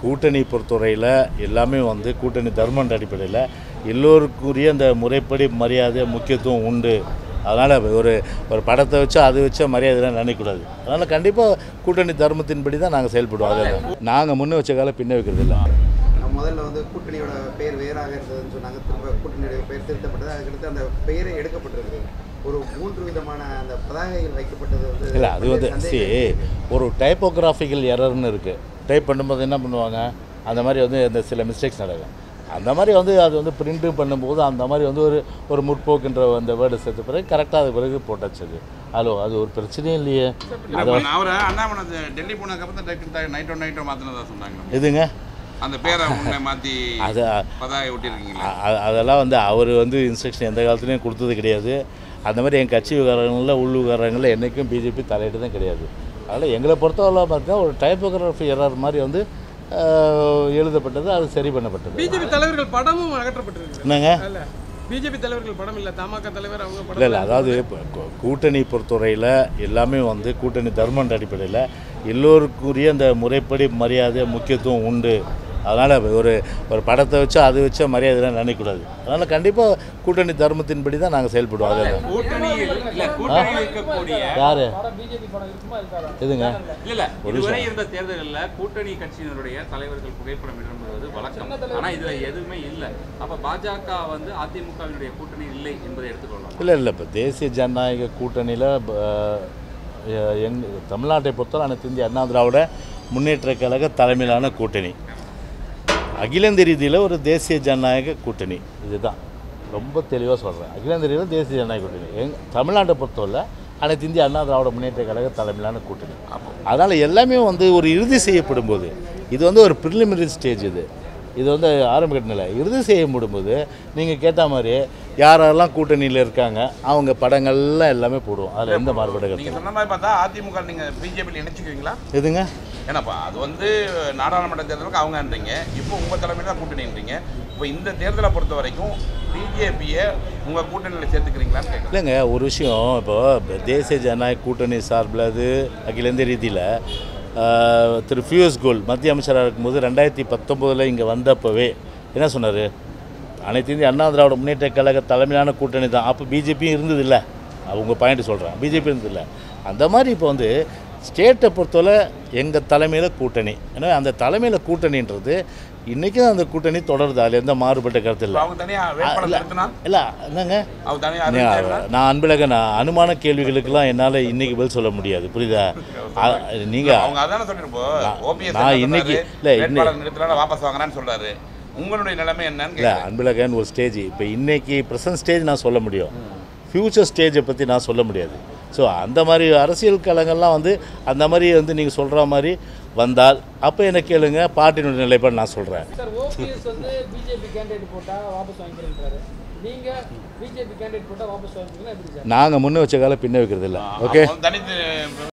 கூட்டணி பொறுத்தவரையில் எல்லாமே வந்து கூட்டணி தர்மன்ற அடிப்படையில் எல்லோருக்குரிய அந்த முறைப்படி மரியாதை முக்கியத்துவம் உண்டு அதனால் ஒரு ஒரு படத்தை வச்சு அது வச்ச மரியாதைலாம் நினைக்கக்கூடாது அதனால் கண்டிப்பாக கூட்டணி தர்மத்தின்படி தான் நாங்கள் செயல்படுவோம் அதில் நாங்கள் முன்ன வச்ச காலம் பின்ன வைக்கிறது இல்லை முதல்ல வந்து கூட்டணியோட பெயர் வேறாக இருந்ததுன்னு சொன்னாங்க திரும்ப கூட்டணியோட பெயர் திருத்தப்பட்டது அதுக்கடுத்து அந்த பெயரை எடுக்கப்பட்டிருக்கு ஒரு மூன்று விதமான அந்த பதாகைகள் வைக்கப்பட்டது வந்து இல்லை அது வந்து பல்வேறு see, சந்தேகங்கள் ஒரு டைப்போகிராஃபிக்கல் எரர்னு இருக்குது டைப் பண்ணும்போது என்ன பண்ணுவாங்க அந்த மாதிரி வந்து இந்த சில மிஸ்டேக்ஸ் நடக்கும் அந்த மாதிரி வந்து அது வந்து பிரிண்ட்டு பண்ணும்போது அந்த மாதிரி வந்து ஒரு ஒரு முற்போக்குன்ற அந்த வேர்டு சேர்த்த பிறகு கரெக்டாக அது பிறகு போட்டாச்சு அது ஹலோ அது ஒரு பிரச்சனையும் இல்லையே இல்ல, இப்ப அவரை அண்ணாமலை அந்த டெல்லி போனதுக்கப்புறம் தான் டக்கு நைட்டோ நைட்டோ மாற்றினதா சொன்னாங்க எதுங்க அந்த பேரை முன்னே மாற்றி அது பதாகை ஒட்டியிருக்கீங்களா அ- அ- அதெல்லாம் வந்து அவர் வந்து இன்ஸ்ட்ரக்ஷன் எந்த காலத்துலையும் கொடுத்தது கிடையாது அந்த மாதிரி என் கட்சி விவகாரங்களில் உள் விவகாரங்களில் என்றைக்கும் பிஜேபி தலையிட்டு தான் கிடையாது அதனால் எங்களை பொறுத்தவரை பார்த்தீங்கன்னா ஒரு டைப்போகிராஃபி எரர் மாதிரி வந்து அஹ், எழுதப்பட்டது அது சரி பண்ணப்பட்டது பிஜேபி தலைவர்கள் படமும் அகற்றப்பட்டிருக்கு என்னங்க இல்ல பிஜேபி தலைவர்கள் படம் இல்ல தமாக தலைவர் அவங்க இல்லை படம் இல்லை அதாவது இப்போ கூ- கூட்டணி பொறுத்தவரையில் எல்லாமே வந்து கூட்டணி தர்மன்ற அடிப்படையில் எல்லோருக்குரிய அந்த முறைப்படி மரியாதை முக்கியத்துவம் உண்டு அதனால் ஒரு ஒரு படத்தை வச்சு அது வச்ச மரியாதைலாம் நினைக்கக்கூடாது அதனால் கண்டிப்பாக கூட்டணி தர்மத்தின்படி தான் நாங்கள் செயல்படுவோம் அதில் கூட்டணியில் இல்ல கூட்டணியில் இருக்கக்கூடிய யார் பிஜேபி படம் இருக்குமா இருக்காதா எதுங்க இல்ல இல்ல இதுவரை இருந்த தேர்தல்கள்ல கூட்டணி கட்சியினருடைய தலைவர்கள் புகைப்படம் இடம்பெறுவது வழக்கம் ஆனா இதுல எதுவுமே இல்ல அப்ப பாஜக வந்து அதிமுகவினுடைய கூட்டணி இல்லை என்பதை எடுத்துக்கொள்ளலாம் இல்லை இல்லை இப்போ தேசிய ஜனநாயக கூட்டணியில் எங் தமிழ்நாட்டை பொறுத்தவரை அனைத்து இந்திய அண்ணா திராவிட முன்னேற்ற கழக தலைமையிலான கூட்டணி அகில இந்திய ரீதியில் ஒரு தேசிய ஜனநாயக கூட்டணி இதுதான் ரொம்ப தெளிவாக சொல்கிறேன் அகில இந்திய ரீதியில் தேசிய ஜனநாயக கூட்டணி எங் தமிழ்நாட்டை பொறுத்தவரை அனைத்து இந்திய அண்ணா திராவிட முன்னேற்ற கழக தலைமையிலான கூட்டணி அதனால் எல்லாமே வந்து ஒரு இறுதி செய்யப்படும் போது இது வந்து ஒரு ப்ரிலிமினரி ஸ்டேஜ் இது இது வந்து ஆரம்ப கட்ட நிலை இறுதி செய்யப்படும் போது நீங்கள் கேட்ட மாதிரி யாரெல்லாம் கூட்டணியில் இருக்காங்க அவங்க படங்கள்லாம் எல்லாமே போடுவோம் அதில் எந்த மாறுபட நீங்க கருத்து சொன்ன மாதிரி பார்த்தா அதிமுக நீங்க பிஜேபியில் இணைச்சிக்குவீங்களா எதுங்க ஏன்னாப்பா அது வந்து நாடாளுமன்ற தேர்தலுக்கு அவங்கன்றீங்க இப்போ உங்க தலைமையில் தான் கூட்டணின்றீங்க இப்போ இந்த தேர்தலை பொறுத்த வரைக்கும் பிஜேபியை உங்க கூட்டணியில் சேர்த்துக்கிறீங்களான்னு கேட்குறேன் இல்லைங்க ஒரு விஷயம் இப்போ தேசிய ஜனநாயக கூட்டணி சார்பில் அது அகில இந்திய ரீதியில் திரு பியூஷ் கோல் மத்திய அமைச்சராக இருக்கும்போது ரெண்டாயிரத்தி பத்தொம்போதில் இங்கே வந்தப்பவே என்ன சொன்னார் அனைத்து இந்திய அண்ணா திராவிட முன்னேற்ற கழக தலைமையிலான கூட்டணி தான் அப்போ பிஜேபியும் இருந்ததில்ல அவங்க பாயிண்ட் சொல்கிறேன் பிஜேபி இருந்ததில்ல அந்த மாதிரி இப்போ வந்து ஸ்டேட்டை பொறுத்தவரை எங்கள் தலைமையில் கூட்டணி எனவே அந்த தலைமையில் கூட்டணின்றது இன்றைக்கும் அந்த கூட்டணி தொடருது அதில் எந்த மாறுபட்ட கருத்து இல்லை அவங்க தனியா வேட்பாளர் நிறுத்தினா இல்லை என்னங்க அவங்க தனியா நீ- அறிவிச்சாங்களா? நான் அன்பழகன் நான் அனுமான கேள்விகளுக்கெல்லாம் என்னால் இன்னைக்கு பதில் சொல்ல முடியாது புரியுதா அ- நீங்க அவங்க அதானே சொல்லிருப்போ ஓபிஎஸ் நான் இன்னைக்கு- இல்ல, இன்னை- வேட்பாளர் நிறுத்தினா வாபஸ் வாங்குறான்னு சொல்றாரு உங்களுடைய நிலைமை என்னன்னு இல்லை கேட்குறேன் அன்பழகன் ஒரு ஸ்டேஜ் இப்போ இன்னைக்கு ப்ரெசன்ட் ஸ்டேஜ் நான் சொல்ல முடியும் ஃப்யூச்சர் ஸ்டேஜை பற்றி நான் சொல்ல முடியாது ஸோ அந்த மாதிரி அரசியல் களங்கள்லாம் வந்து அந்த மாதிரி வந்து நீங்கள் சொல்கிற மாதிரி வந்தால் அப்போ என்ன கேளுங்க பார்ட்டியினுடைய நிலைப்பாடு நான் சொல்கிறேன் சார் ஓபிஎஸ் வந்து பிஜேபி கேண்டிடேட் போட்டா வாபஸ் வாங்கிக்கிறேன்றாரு நீங்க பிஜேபி கேண்டிடேட் போட்டா வாபஸ் வாங்கிக்கிறீங்களா எப்படி சார் நாங்கள் முன்ன வச்ச காலம் பின்ன வைக்கிறது இல்லை ஓகே அவங்க தனித்து